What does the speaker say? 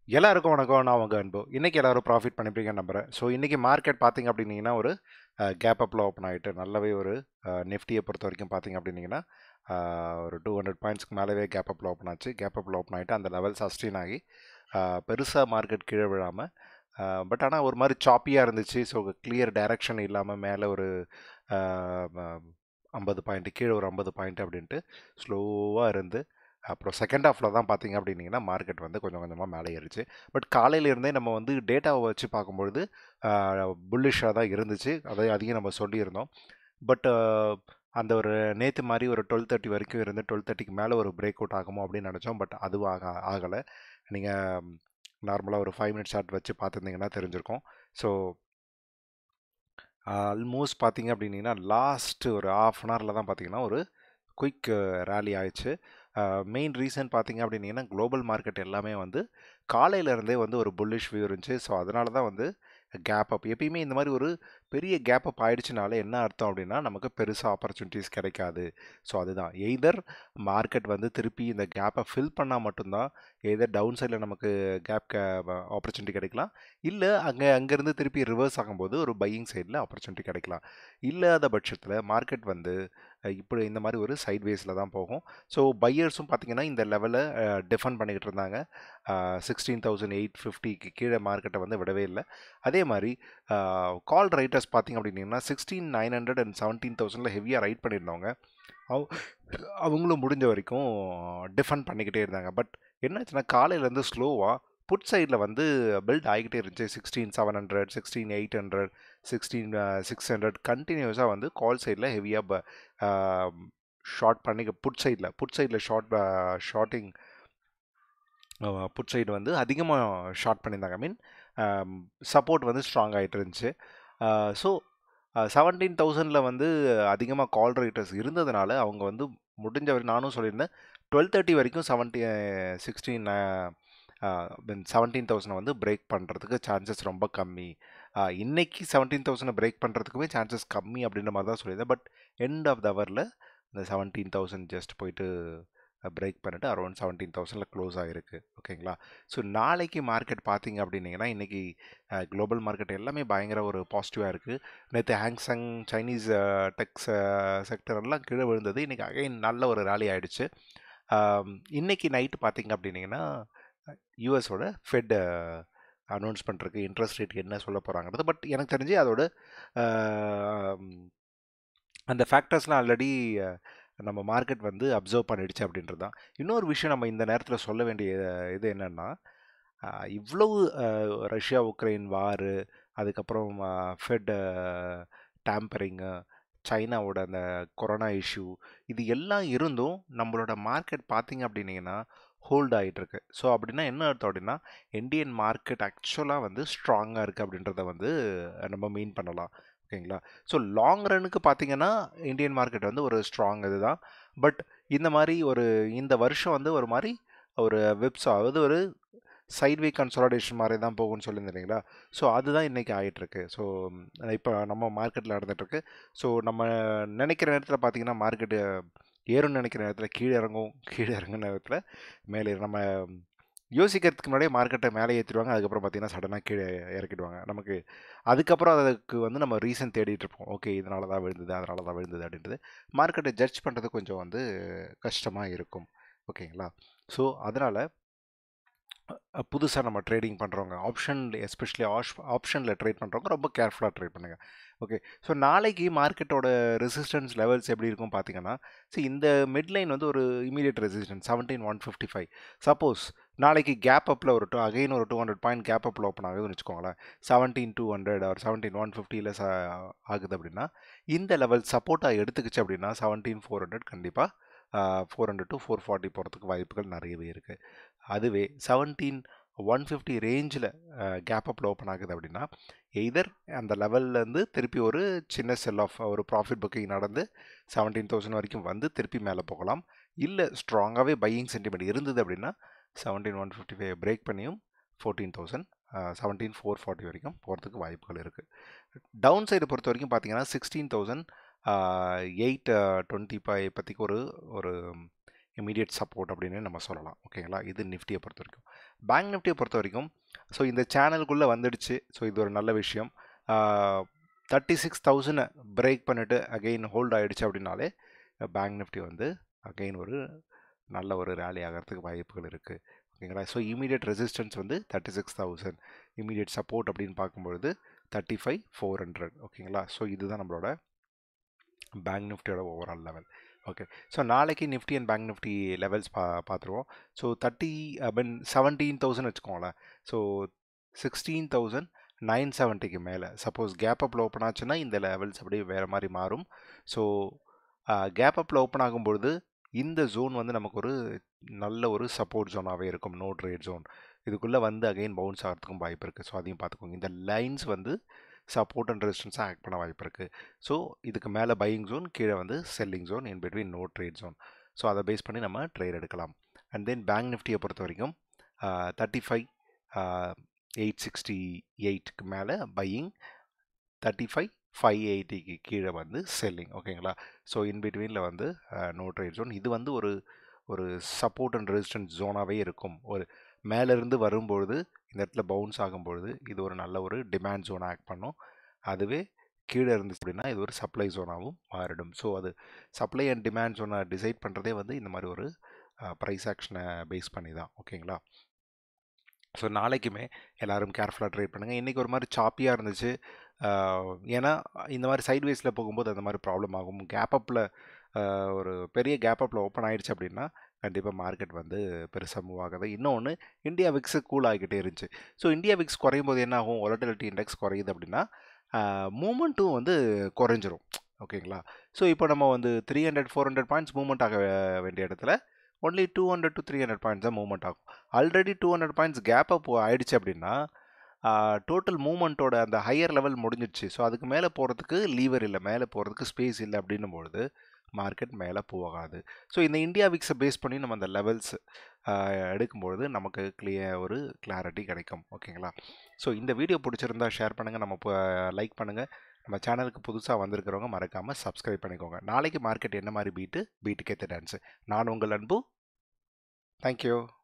எல்லாருக்கும் வணக்கம் நான் உங்கள் அன்பு இன்றைக்கி எல்லோரும் ப்ராஃபிட் பண்ணிப்பீங்கன்னு நம்புகிறேன் ஸோ இன்றைக்கி மார்க்கெட் பார்த்திங்க அப்படின்னீங்கன்னா ஒரு கேப் அப்பில் ஓப்பன் ஆகிட்டு நல்லாவே ஒரு நிஃப்டியை பொறுத்த வரைக்கும் பார்த்திங்க அப்படின்னீங்கன்னா ஒரு டூ ஹண்ட்ரட் பாயிண்ட்ஸ்க்கு மேலேவே கேப் அப்பில் ஓப்பன் ஆச்சு கேப் அப்பில் ஓப்பன் ஆகிட்டு அந்த லெவல் சஸ்டெயின் ஆகி பெருசாக மார்க்கெட் கீழே விழாமல் பட் ஆனால் ஒரு மாதிரி சாப்பியாக இருந்துச்சு ஸோ கிளியர் டைரக்ஷன் இல்லாமல் மேலே ஒரு ஐம்பது பாயிண்ட் கீழே ஒரு ஐம்பது பாயிண்ட் அப்படின்ட்டு ஸ்லோவாக இருந்து அப்புறம் செகண்ட் ஹாஃபில் தான் பார்த்தீங்க அப்படின்னீங்கன்னா மார்க்கெட் வந்து கொஞ்சம் கொஞ்சமாக மேலே ஏறிச்சு பட் காலையிலேருந்தே நம்ம வந்து டேட்டாவை வச்சு பார்க்கும்பொழுது புல்லிஷாக தான் இருந்துச்சு அதை அதிகம் நம்ம சொல்லியிருந்தோம் பட் அந்த ஒரு நேற்று மாதிரி ஒரு டுவெல் தேர்ட்டி வரைக்கும் இருந்து டுவெல் தேர்ட்டிக்கு மேலே ஒரு பிரேக் அவுட் ஆகுமோ அப்படின்னு நினச்சோம் பட் அதுவும் ஆக ஆகலை நீங்கள் நார்மலாக ஒரு ஃபைவ் மினிட்ஸ் ஷார்ட் வச்சு பார்த்துருந்தீங்கன்னா தெரிஞ்சிருக்கும் ஸோ ஆல்மோஸ்ட் பார்த்தீங்க அப்படின்னீங்கன்னா லாஸ்ட் ஒரு ஆஃப் அன் ஹவரில் தான் பார்த்தீங்கன்னா ஒரு குயிக் ரேலி ஆயிடுச்சு மெயின் ரீசன் பார்த்தீங்க அப்படின்னீங்கன்னா குளோபல் மார்க்கெட் எல்லாமே வந்து காலையிலேருந்தே வந்து ஒரு புல்லிஷ் வியூ இருந்துச்சு ஸோ அதனால தான் வந்து கேப் அப் எப்பயுமே இந்த மாதிரி ஒரு பெரிய கேப் அப் ஆயிடுச்சுனால என்ன அர்த்தம் அப்படின்னா நமக்கு பெருசாக ஆப்பர்ச்சுனிட்டிஸ் கிடைக்காது ஸோ அதுதான் எய்தர் மார்க்கெட் வந்து திருப்பி இந்த கேப்பை ஃபில் பண்ணால் மட்டும்தான் எய்தர் டவுன் சைடில் நமக்கு கேப் ஆப்பர்ச்சுனிட்டி கிடைக்கலாம் இல்லை அங்கே அங்கேருந்து திருப்பி ரிவர்ஸ் ஆகும்போது ஒரு பையிங் சைடில் ஆப்பர்ச்சுனிட்டி கிடைக்கலாம் இல்லாத பட்சத்தில் மார்க்கெட் வந்து இப்படி இந்த மாதிரி ஒரு சைட்வேஸில் தான் போகும் ஸோ பையர்ஸும் பார்த்திங்கன்னா இந்த லெவலை டிஃபெண்ட் பண்ணிக்கிட்டு இருந்தாங்க சிக்ஸ்டீன் தௌசண்ட் எயிட் ஃபிஃப்டிக்கு கீழே மார்க்கெட்டை வந்து விடவே இல்லை அதே மாதிரி கால் ரைட்டர்ஸ் பார்த்திங்க அப்படின்னா sixteen nine hundred and seventeen தௌசண்டில் ஹெவியாக ரைட் பண்ணியிருந்தவங்க அவ அவங்களும் முடிஞ்ச வரைக்கும் டிஃபெண்ட் பண்ணிக்கிட்டே இருந்தாங்க பட் என்னாச்சுன்னா காலையிலேருந்து ஸ்லோவாக புட் சைடில் வந்து பில்ட் ஆகிக்கிட்டே இருந்துச்சு sixteen seven hundred sixteen eight hundred sixteen six hundred கண்டினியூஸாக வந்து கால் சைடில் ஹெவியாக ஷார்ட் பண்ணி புட் சைடில் புட் சைடில் ஷார்ட் ஷார்ட்டிங் புட் சைடு வந்து அதிகமாக ஷார்ட் பண்ணியிருந்தாங்க ஐ மீன் சப்போர்ட் வந்து ஸ்ட்ராங் ஆகிட்டு இருந்துச்சு ஸோ செவன்டீன் தௌசண்டில் வந்து அதிகமாக கால் ரைட்டர்ஸ் இருந்ததுனால அவங்க வந்து முடிஞ்ச வரை நானும் சொல்லியிருந்தேன் டுவெல் தேர்ட்டி வரைக்கும் செவன்டி சிக்ஸ்டீன் செவன்டீன் தௌசண்ட் வந்து பிரேக் பண்ணுறதுக்கு சான்சஸ் ரொம்ப கம்மி இன்றைக்கி செவன்டீன் தௌசண்ட் பிரேக் பண்ணுறதுக்குமே சான்சஸ் கம்மி அப்படின்ற மாதிரி தான் சொல்லியிருந்தேன் பட் எண்ட் ஆஃப் த ஹவரில் இந்த செவன்டீன் தௌசண்ட் ஜஸ்ட் போயிட்டு பிரேக் பண்ணிவிட்டு அரௌண்ட் செவன்டீன் தௌசண்டில் க்ளோஸ் ஆகிருக்கு ஓகேங்களா ஸோ நாளைக்கு மார்க்கெட் பார்த்தீங்க அப்படின்னீங்கன்னா இன்றைக்கி குளோபல் மார்க்கெட் எல்லாமே பயங்கர ஒரு பாசிட்டிவாக இருக்குது நேற்று ஹேங்ஸங் சைனீஸ் டெக்ஸ் செக்டர் எல்லாம் கீழே விழுந்தது இன்றைக்கி அகைன் நல்ல ஒரு ரேலி ஆகிடுச்சு இன்றைக்கி நைட்டு பார்த்தீங்க அப்படின்னீங்கன்னா யூஎஸோட ஃபெட் அனௌன்ஸ் பண்ணுறதுக்கு இன்ட்ரெஸ்ட் ரேட் என்ன சொல்ல போகிறாங்கிறது பட் எனக்கு தெரிஞ்சு அதோட அந்த ஃபேக்டர்ஸ்லாம் ஆல்ரெடி நம்ம மார்க்கெட் வந்து அப்சர்வ் பண்ணிடுச்சு அப்படின்றது தான் இன்னொரு விஷயம் நம்ம இந்த நேரத்தில் சொல்ல வேண்டிய இது என்னென்னா இவ்வளவு ரஷ்யா உக்ரைன் வாரு அதுக்கப்புறம் ஃபெட் டேம்பரிங்கு சைனாவோட அந்த கொரோனா இஷ்யூ இது எல்லாம் இருந்தும் நம்மளோட மார்க்கெட் பார்த்திங்க அப்படின்னீங்கன்னா ஹோல்ட் ஆகிட்டுருக்கு ஸோ அப்படின்னா என்ன அர்த்தம் அப்படின்னா இந்தியன் மார்க்கெட் ஆக்சுவலாக வந்து ஸ்ட்ராங்காக இருக்குது அப்படின்றத வந்து நம்ம மீன் பண்ணலாம் ஓகேங்களா ஸோ லாங் ரனுக்கு பார்த்தீங்கன்னா இந்தியன் மார்க்கெட் வந்து ஒரு ஸ்ட்ராங் இதுதான் பட் இந்த மாதிரி ஒரு இந்த வருஷம் வந்து ஒரு மாதிரி ஒரு வெப்ஸ் அதாவது ஒரு சைட்வே கன்சல்டேஷன் மாதிரி தான் போகும்னு சொல்லியிருந்தீங்களா ஸோ அதுதான் இன்றைக்கி ஆகிட்டுருக்கு ஸோ இப்போ நம்ம மார்க்கெட்டில் நடந்துகிட்ருக்கு ஸோ நம்ம நினைக்கிற நேரத்தில் பார்த்திங்கன்னா மார்க்கெட்டு ஏறும்னு நினைக்கிற நேரத்தில் கீழே இறங்கும் கீழே இறங்குற நேரத்தில் மேலே நம்ம யோசிக்கிறதுக்கு முன்னாடியே மார்க்கெட்டை மேலே ஏற்றிடுவாங்க அதுக்கப்புறம் பார்த்தீங்கன்னா சடனாக கீழே இறக்கிடுவாங்க நமக்கு அதுக்கப்புறம் அதுக்கு வந்து நம்ம ரீசன் தேடிட்டு இருப்போம் ஓகே இதனால தான் விழுந்தது அதனால தான் விழுந்தது அப்படின்றது மார்க்கெட்டை ஜட்ஜ் பண்ணுறது கொஞ்சம் வந்து கஷ்டமாக இருக்கும் ஓகேங்களா ஸோ அதனால் புதுசாக நம்ம ட்ரேடிங் பண்ணுறவங்க ஆப்ஷன் எஸ்பெஷலி ஆஷ் ஆப்ஷனில் ட்ரேட் பண்ணுறவங்க ரொம்ப கேர்ஃபுல்லாக ட்ரேட் பண்ணுங்கள் ஓகே ஸோ நாளைக்கு மார்க்கெட்டோட ரெசிஸ்டன்ஸ் லெவல்ஸ் எப்படி இருக்கும் பார்த்தீங்கன்னா ஸோ இந்த மிட்லைன் வந்து ஒரு immediate resistance seventeen one fifty five suppose நாளைக்கு கேப் அப்பில் ஒரு டூ அகைன் ஒரு டூ ஹண்ட்ரட் பாயிண்ட் கேப் அப்பில் ஓப்பன் ஆகுதுன்னு வச்சுக்கோங்களேன் செவன்டீன் டூ ஹண்ட்ரட் ஒரு செவன்டீன் ஒன் ஃபிஃப்டியில் ச ஆகுது அப்படின்னா இந்த லெவல் சப்போர்ட்டாக எடுத்துக்கிச்சு அப்படின்னா செவன்டீன் ஃபோர் ஹண்ட்ரட் கண்டிப்பாக four hundred to four forty போகிறதுக்கு வாய்ப்புகள் நிறையவே இருக்குது அதுவே செவன்டீன் ஒன் ஃபிஃப்டி ரேஞ்சில் கேப் அப்பில் ஓப்பன் ஆகுது அப்படின்னா எய்தர் அந்த லெவல்லேருந்து திருப்பி ஒரு சின்ன செல் ஆஃப் ஒரு ப்ராஃபிட் புக்கிங் நடந்து செவன்டீன் தௌசண்ட் வரைக்கும் வந்து திருப்பி மேலே போகலாம் இல்லை ஸ்ட்ராங்காகவே பையிங் சென்டிமெண்ட் இருந்தது அப்படின்னா seventeen one fifty five break பண்ணியும் fourteen thousand seventeen four forty வரைக்கும் போகிறதுக்கு வாய்ப்புகள் இருக்குது டவுன் சைடு பொறுத்த வரைக்கும் பார்த்தீங்கன்னா sixteen thousand eight twenty five பற்றிக்கு ஒரு ஒரு இமீடியட் சப்போர்ட் அப்படின்னு நம்ம சொல்லலாம் ஓகேங்களா இது நிஃப்டியை பொறுத்த வரைக்கும் பேங்க் நிஃப்டியை பொறுத்த வரைக்கும் ஸோ இந்த சேனலுக்குள்ளே வந்துடுச்சு ஸோ இது ஒரு நல்ல விஷயம் தேர்ட்டி சிக்ஸ் தௌசண்டை பிரேக் பண்ணிவிட்டு அகெயின் ஹோல்ட் ஆகிடுச்சு அப்படின்னாலே பேங்க் நிஃப்டி வந்து அகெயின் ஒரு நல்ல ஒரு ரேலி ஆகிறதுக்கு வாய்ப்புகள் இருக்குது ஓகேங்களா ஸோ இமீடியட் ரெசிஸ்டன்ஸ் வந்து thirty six thousand immediate support அப்படின்னு பார்க்கும்பொழுது தேர்ட்டி ஃபைவ் ஃபோர் ஹண்ட்ரட் ஓகேங்களா ஸோ இதுதான் நம்மளோட பேங்க் நிஃப்டியோட ஓவரால் லெவல் ஓகே ஸோ நாளைக்கு Nifty and bank Nifty levels பா பார்த்துருவோம் so thirty mean seventeen thousand வச்சுக்கோங்களேன் ஸோ சிக்ஸ்டீன் தௌசண்ட் நைன் செவன்ட்டிக்கு மேலே சப்போஸ் கேப் அப்பில் ஓப்பன் ஆச்சுன்னா இந்த லெவல்ஸ் அப்படியே வேறு மாதிரி மாறும் ஸோ கேப் அப்பில் ஓப்பன் ஆகும்பொழுது இந்த ஜோன் வந்து நமக்கு ஒரு நல்ல ஒரு சப்போர்ட் ஜோனாகவே இருக்கும் நோ ட்ரேட் ஜோன் இதுக்குள்ளே வந்து அகைன் பவுன்ஸ் ஆகிறதுக்கும் வாய்ப்பு இருக்குது ஸோ அதையும் பார்த்துக்கோங்க இந்த லைன்ஸ் வந்து சப்போர்ட் அண்ட் ரெசிஸ்டன்ஸாக ஆக்ட் பண்ண வாய்ப்பு இருக்குது ஸோ இதுக்கு மேலே பையிங் ஜோன் கீழே வந்து selling zone in between no trade zone so அதை பேஸ் பண்ணி நம்ம ட்ரேட் எடுக்கலாம் அண்ட் தென் பேங்க் நிஃப்டியை பொறுத்த வரைக்கும் தேர்ட்டி ஃபைவ் எயிட் சிக்ஸ்டி எயிட்டுக்கு மேலே பையிங் தேர்ட்டி ஃபைவ் ஃபைவ் எயிட்டிக்கு கீழே வந்து செல்லிங் ஓகேங்களா ஸோ இன் பிட்வீனில் வந்து நோ ட்ரேட் ஜோன் இது வந்து ஒரு ஒரு சப்போர்ட் அண்ட் ரெசிஸ்டன்ஸ் ஜோனாகவே இருக்கும் ஒரு மேலேருந்து வரும்பொழுது இந்த இடத்துல பவுன்ஸ் ஆகும்பொழுது இது ஒரு நல்ல ஒரு டிமாண்ட் ஜோனாக ஆக்ட் பண்ணும் அதுவே கீழே இருந்துச்சு அப்படின்னா இது ஒரு சப்ளை ஜோனாகவும் மாறிடும் ஸோ அது சப்ளை அண்ட் டிமாண்ட் ஜோனை டிசைட் பண்ணுறதே வந்து இந்த மாதிரி ஒரு ப்ரைஸ் ஆக்ஷனை பேஸ் பண்ணி தான் ஓகேங்களா ஸோ நாளைக்குமே எல்லோரும் கேர்ஃபுல்லாக ட்ரேட் பண்ணுங்கள் இன்றைக்கி ஒரு மாதிரி சாப்பியாக இருந்துச்சு ஏன்னா இந்த மாதிரி சைட்வேஸில் போகும்போது அந்த மாதிரி ப்ராப்ளம் ஆகும் கேப் அப்பில் ஒரு பெரிய கேப் அப்பில் ஓப்பன் ஆகிடுச்சு அப்படின்னா கண்டிப்பாக மார்க்கெட் வந்து பெருசாக மூவ் ஆகுது இன்னொன்று இந்தியா விக்ஸு கூல் ஆகிக்கிட்டே இருந்துச்சு ஸோ இந்தியா விக்ஸ் குறையும் போது என்ன ஆகும் ஒலட்டிலிட்டி இண்டெக்ஸ் குறையுது அப்படின்னா மூமெண்ட்டும் வந்து குறைஞ்சிரும் ஓகேங்களா ஸோ இப்போ நம்ம வந்து three hundred four hundred points movement ஆக வேண்டிய இடத்துல only two hundred to three hundred points தான் மூவ்மெண்ட் ஆகும் already two hundred points gap up ஆயிடுச்சு அப்படின்னா டோட்டல் மூமெண்ட்டோட அந்த ஹையர் லெவல் முடிஞ்சிடுச்சு ஸோ அதுக்கு மேலே போகிறதுக்கு லீவர் இல்லை மேலே போகிறதுக்கு ஸ்பேஸ் இல்லை அப்படின்னும் பொழுது மார்க்கெட் மேலே போகாது ஸோ இந்த இந்தியா விக்ஸை பேஸ் பண்ணி நம்ம அந்த லெவல்ஸ் எடுக்கும்பொழுது நமக்கு கிளியர் ஒரு கிளாரிட்டி கிடைக்கும் ஓகேங்களா ஸோ இந்த வீடியோ பிடிச்சிருந்தா ஷேர் பண்ணுங்கள் நம்ம லைக் பண்ணுங்கள் நம்ம சேனலுக்கு புதுசாக வந்திருக்கிறவங்க மறக்காமல் சப்ஸ்கிரைப் பண்ணிக்கோங்க நாளைக்கு மார்க்கெட் என்ன மாதிரி பீட்டு பீட்டுக்கேற்ற டான்ஸு நான் உங்கள் அன்பு தேங்க்யூ